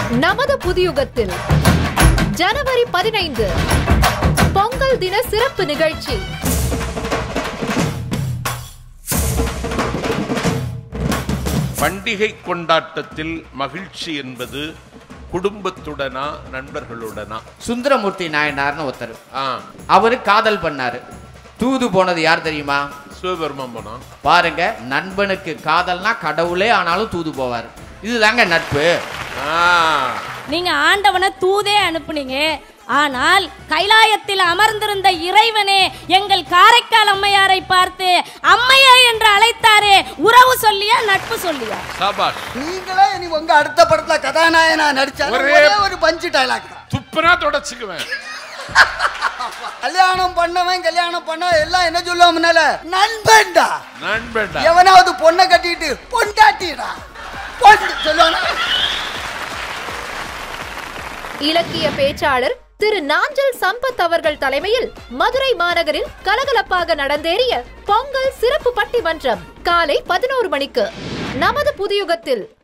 நமது புதியுகத்தில் ஜனவரி பதினைந்து பொங்கல் தின சிறப்பு நிகழ்ச்சி பண்டிகை கொண்டாட்டத்தில் மகிழ்ச்சி என்பது குடும்பத்துடனா நண்பர்களுடனா சுந்தரமூர்த்தி நாயனார்னு ஒருத்தர் ஆ அவரு காதல் பண்ணாரு தூது போனது யார் தெரியுமா சிவபெருமான் போனா பாருங்க நண்பனுக்கு காதல்னா கடவுளே ஆனாலும் தூது போவார் இதுதாங்க நட்பு ஆ நீங்க ஆண்டவனை தூதே அனுப்புனீங்க ஆனால் கைலாயத்தில் அமர்ந்திருந்த இறைவனே எங்கள் காரைக்கால் அம்மையாரை பார்த்து அம்மையார் என்று அழைத்தாரே உறவு சொல்லியா நட்பு சொல்லியா சாபாஷ் நீங்களே இனி உங்க அடுத்த படத்துல கதாநாயகனா நடிச்சாலும் ஒரே- ஒரே ஒரு பஞ்சு டைலாக் தான் துப்புனா தொடச்சுக்குவேன் கல்யாணம் பண்ணவன் கல்யாணம் பண்ண எல்லாம் என்ன சொல்லுவோம் முன்னால நண்பன்டா நண்பன்டா எவனாவது பொண்ணை கட்டிட்டு பொண்டாட்டிடா பொண்ணு சொல்லுவானா இலக்கிய பேச்சாளர் திரு நாஞ்சல் சம்பத் அவர்கள் தலைமையில் மதுரை மாநகரில் கலகலப்பாக நடந்தேறிய பொங்கல் சிறப்பு பட்டிமன்றம் காலை பதினோரு மணிக்கு நமது புதியுகத்தில்